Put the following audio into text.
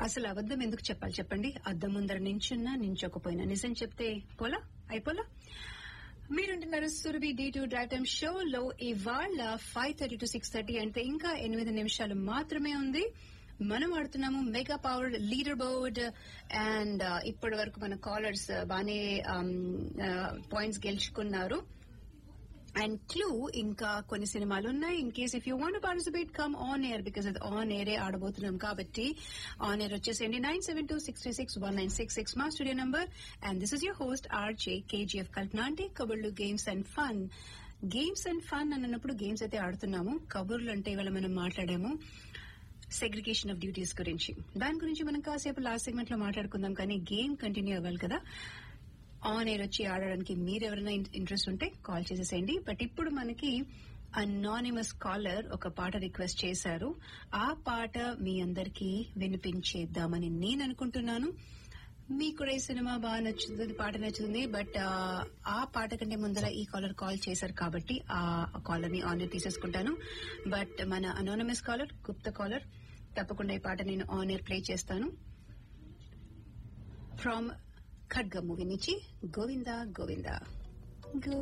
అసలు అబద్ధం ఎందుకు చెప్పాలి చెప్పండి అద్దం ముందర నించున్నా నించోకపోయినా నిజం చెప్తే పోలా అయిపోలా మీరుంటున్నారు సురభి డి టు డ్రైవ్ టైమ్ షోలో ఇవాళ five thirty to six thirty అంటే ఇంకా ఎనిమిది నిమిషాలు మాత్రమే ఉంది మనం ఆడుతున్నాము mega power leader board and ఇప్పటి వరకు మన కాలర్స్ బానే పాయింట్స్ గెలుచుకున్నారు అండ్ క్లూ ఇంకా కొన్ని సినిమాలు ఉన్నాయి in case if you want participate come on air because అది ఆన్ ఎయిరే ఆడబోతున్నాం కాబట్టి ఆన్ ఎయిర్ వచ్చేసేయండి nine seven two six three six one nine six six మా studio number and this is your host RJ KGF Kalpana అంటే కబుర్లు games and fun games and fun అన్నప్పుడు games అయితే ఆడుతున్నాము కబుర్లు అంటే ఇవాళ మనం మాట్లాడాము సెగ్రిగేషన్ ఆఫ్ డ్యూటీస్ గురించి దాని గురించి మనం కాసేపు లాస్ట్ సెగ్మెంట్ లో మాట్లాడుకుందాం కానీ గేమ్ కంటిన్యూ అవ్వాలి కదా ఆన్ ఎయిర్ వచ్చి ఆడడానికి మీరు ఎవరైనా ఇంట్రెస్ట్ ఉంటే కాల్ చేసేసేయండి బట్ ఇప్పుడు మనకి అనానిమస్ కాలర్ ఒక పాట రిక్వెస్ట్ చేశారు ఆ పాట మీ అందరికీ వినిపించేద్దామని నేను అనుకుంటున్నాను మీకు కూడా ఈ సినిమా బాగా నచ్చుతుంది పాట నచ్చుతుంది బట్ ఆ పాట కంటే ముందర ఈ కాలర్ కాల్ చేశారు కాబట్టి ఆ కాలర్ ని ఆన్ ఎయిర్ తీసేసుకుంటాను బట్ మన అనానమస్ కాలర్ గుప్త కాలర్ తప్పకుండా ఈ పాట నేను ఆన్ ఎయిర్ ప్లే చేస్తాను ఫ్రమ్ ఖడ్గ మూవీ నుంచి గోవిందా గోవిందా